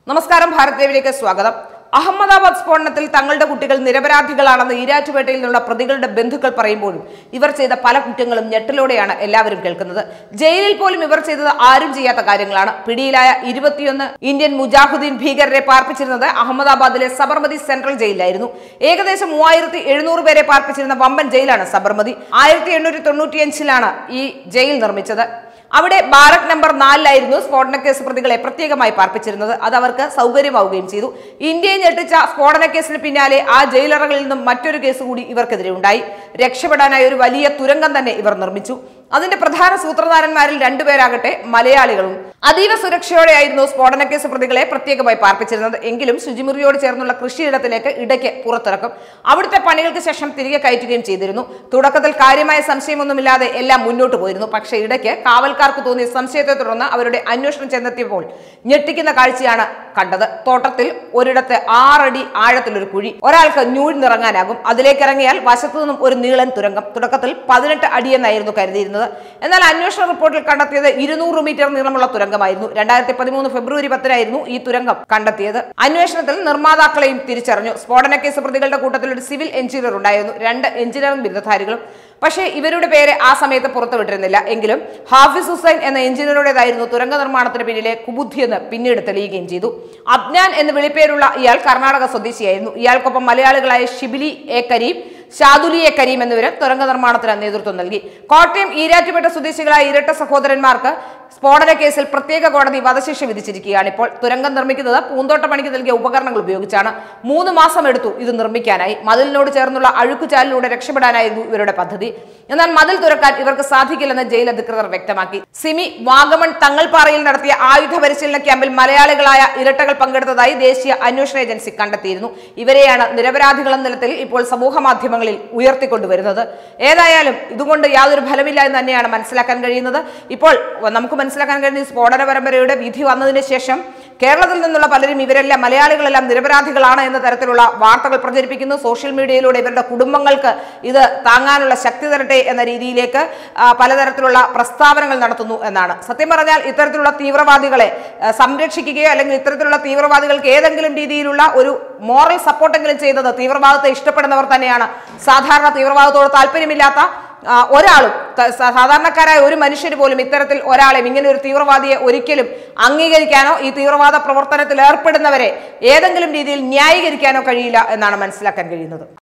നമസ്കാരം ഭാരത് ദേവിലേക്ക് സ്വാഗതം അഹമ്മദാബാദ് സ്ഫോടനത്തിൽ തങ്ങളുടെ കുട്ടികൾ നിരപരാധികളാണെന്ന് ഈരാറ്റുപേട്ടയിൽ നിന്നുള്ള പ്രതികളുടെ ബന്ധുക്കൾ പറയുമ്പോഴും ഇവർ ചെയ്ത പല കുറ്റങ്ങളും ഞെട്ടലോടെയാണ് എല്ലാവരും കേൾക്കുന്നത് ജയിലിൽ പോലും ഇവർ ചെയ്തത് ആരും ചെയ്യാത്ത കാര്യങ്ങളാണ് പിടിയിലായ ഇരുപത്തിയൊന്ന് ഇന്ത്യൻ മുജാഹുദ്ദീൻ ഭീകരരെ പാർപ്പിച്ചിരുന്നത് അഹമ്മദാബാദിലെ സബർമതി സെൻട്രൽ ജയിലിലായിരുന്നു ഏകദേശം മൂവായിരത്തി എഴുന്നൂറ് പേരെ പാർപ്പിച്ചിരുന്ന വമ്പൻ ജയിലാണ് സബർമതി ആയിരത്തി എണ്ണൂറ്റി തൊണ്ണൂറ്റിയഞ്ചിലാണ് ഈ ജയിൽ നിർമ്മിച്ചത് അവിടെ ബാരക് നമ്പർ നാലിലായിരുന്നു സ്ഫോടന കേസ് പ്രതികളെ പ്രത്യേകമായി പാർപ്പിച്ചിരുന്നത് അത് അവർക്ക് സൗകര്യമാവുകയും ചെയ്തു ഇന്ത്യയെ ഞെട്ടിച്ച സ്ഫോടന കേസിന് പിന്നാലെ ആ ജയിലറകളിൽ നിന്നും മറ്റൊരു കേസ് കൂടി ഇവർക്കെതിരെ ഉണ്ടായി രക്ഷപ്പെടാനായി ഒരു വലിയ തുരങ്കം തന്നെ ഇവർ നിർമ്മിച്ചു അതിന്റെ പ്രധാന സൂത്രധാരന്മാരിൽ രണ്ടുപേരാകട്ടെ മലയാളികളും അതീവ സുരക്ഷയോടെയായിരുന്നു സ്ഫോടന കേസ് പ്രതികളെ പ്രത്യേകമായി പാർപ്പിച്ചിരുന്നത് എങ്കിലും ശുചിമുറിയോട് ചേർന്നുള്ള കൃഷിയിടത്തിലേക്ക് ഇടയ്ക്ക് പുറത്തിറക്കും അവിടുത്തെ പണികൾക്ക് ശേഷം തിരികെ കയറ്റുകയും ചെയ്തിരുന്നു തുടക്കത്തിൽ കാര്യമായ സംശയമൊന്നുമില്ലാതെ എല്ലാം മുന്നോട്ട് പോയിരുന്നു പക്ഷേ ഇടയ്ക്ക് കാവൽക്കാർക്ക് തോന്നിയ സംശയത്തെ തുടർന്ന് അവരുടെ അന്വേഷണം ചെന്നെത്തിയപ്പോൾ ഞെട്ടിക്കുന്ന കാഴ്ചയാണ് കണ്ടത് തോട്ടത്തിൽ ഒരിടത്ത് ആറടി ആഴത്തിലൊരു കുഴി ഒരാൾക്ക് ഞൂഴ്ന്നിറങ്ങാനാകും അതിലേക്ക് ഇറങ്ങിയാൽ വശത്തു നിന്നും ഒരു നീളൻ തുരങ്കം തുടക്കത്തിൽ പതിനെട്ട് അടിയെന്നായിരുന്നു കരുതിയിരുന്നത് എന്നാൽ അന്വേഷണ റിപ്പോർട്ടിൽ കണ്ടെത്തിയത് ഇരുന്നൂറ് മീറ്റർ നീളമുള്ള തുരങ്കമായിരുന്നു രണ്ടായിരത്തി പതിമൂന്ന് ഫെബ്രുവരി പത്തിനായിരുന്നു ഈ തുരങ്കം കണ്ടെത്തിയത് അന്വേഷണത്തിൽ നിർമ്മാതാക്കളെയും തിരിച്ചറിഞ്ഞു സ്ഫോടന കേസ് പ്രതികളുടെ കൂട്ടത്തിൽ ഒരു സിവിൽ എഞ്ചിനീയർ ഉണ്ടായിരുന്നു രണ്ട് എഞ്ചിനീയറിംഗ് ബിരുദധാരികളും പക്ഷേ ഇവരുടെ പേര് ആ സമയത്ത് പുറത്തുവിട്ടിരുന്നില്ല എങ്കിലും ഹാഫിസ് ഹുസൈൻ എന്ന എഞ്ചിനീയറുടേതായിരുന്നു തുരങ്ക നിർമ്മാണത്തിന് പിന്നിലെ കുബുദ്ധിയെന്ന് പിന്നീട് തെളിയുകയും ചെയ്തു അബ്നാൻ എന്ന് വിളിപ്പേരുള്ള ഇയാൾ കർണാടക സ്വദേശിയായിരുന്നു ഇയാൾക്കൊപ്പം മലയാളികളായ ഷിബിലി എ കരീം ഷാദുലി എ കരീം എന്നിവരും തുരങ്ക നിർമ്മാണത്തിന് നേതൃത്വം നൽകി കോട്ടയം ഈരാറ്റുപേട്ട സ്വദേശികളായ ഇരട്ട സഹോദരന്മാർക്ക് സ്ഫോടന കേസിൽ പ്രത്യേക കോടതി വധശിക്ഷ വിധിച്ചിരിക്കുകയാണ് ഇപ്പോൾ തുരങ്കം നിർമ്മിക്കുന്നത് പൂന്തോട്ട പണിക്ക് നൽകിയ ഉപകരണങ്ങൾ ഉപയോഗിച്ചാണ് മൂന്ന് മാസം എടുത്തു ഇത് നിർമ്മിക്കാനായി മതിലിനോട് ചേർന്നുള്ള അഴുക്കുചാലിലൂടെ രക്ഷപ്പെടാനായിരുന്നു ഇവരുടെ പദ്ധതി എന്നാൽ മതിൽ തുറക്കാൻ ഇവർക്ക് സാധിക്കില്ലെന്ന് ജയിൽ അധികൃതർ വ്യക്തമാക്കി സിമി വാഗമൺ തങ്ങൾപ്പാറയിൽ നടത്തിയ ആയുധ പരിശീലന ക്യാമ്പിൽ മലയാളികളായ ഇരട്ടകൾ പങ്കെടുത്തതായി ദേശീയ അന്വേഷണ ഏജൻസി കണ്ടെത്തിയിരുന്നു ഇവരെയാണ് നിരപരാധികളെന്ന നിലത്തിൽ ഇപ്പോൾ സമൂഹ മാധ്യമങ്ങളിൽ ഉയർത്തിക്കൊണ്ടുവരുന്നത് ഏതായാലും ഇതുകൊണ്ട് യാതൊരു ഫലമില്ല എന്ന് തന്നെയാണ് മനസ്സിലാക്കാൻ കഴിയുന്നത് ഇപ്പോൾ നമുക്ക് മനസ്സിലാക്കാൻ കഴിയുന്ന ഈ സ്ഫോടന പരമ്പരയുടെ വിധി വന്നതിന് ശേഷം കേരളത്തിൽ നിന്നുള്ള പലരും ഇവരെല്ലാം മലയാളികളെല്ലാം നിരപരാധികളാണ് എന്ന തരത്തിലുള്ള വാർത്തകൾ പ്രചരിപ്പിക്കുന്നു സോഷ്യൽ മീഡിയയിലൂടെ ഇവരുടെ കുടുംബങ്ങൾക്ക് ഇത് താങ്ങാനുള്ള ശക്തി തരട്ടെ എന്ന രീതിയിലേക്ക് ആ, പലതരത്തിലുള്ള പ്രസ്താവനകൾ നടത്തുന്നു എന്നാണ് സത്യം പറഞ്ഞാൽ ഇത്തരത്തിലുള്ള തീവ്രവാദികളെ ആ, സംരക്ഷിക്കുകയോ അല്ലെങ്കിൽ ഇത്തരത്തിലുള്ള തീവ്രവാദികൾക്ക് ഏതെങ്കിലും രീതിയിലുള്ള ഒരു മോറൽ സപ്പോർട്ടെങ്കിലും ചെയ്യുന്നത് തീവ്രവാദത്തെ ഇഷ്ടപ്പെടുന്നവർ തന്നെയാണ് സാധാരണ തീവ്രവാദത്തോട് താല്പര്യമില്ലാത്ത ആ, ഒരാളും ത- സ- സാധാരണക്കാരായ ഒരു മനുഷ്യർ പോലും ഇത്തരത്തിൽ ഒരാളെയും ഇങ്ങനെ ഒരു തീവ്രവാദിയെ ഒരിക്കലും അംഗീകരിക്കാനോ ഈ തീവ്രവാദ പ്രവർത്തനത്തിൽ ഏർപ്പെടുന്നവരെ ഏതെങ്കിലും രീതിയിൽ ന്യായീകരിക്കാനോ കഴിയില്ല എന്നാണ് മനസ്സിലാക്കാൻ കഴിയുന്നത്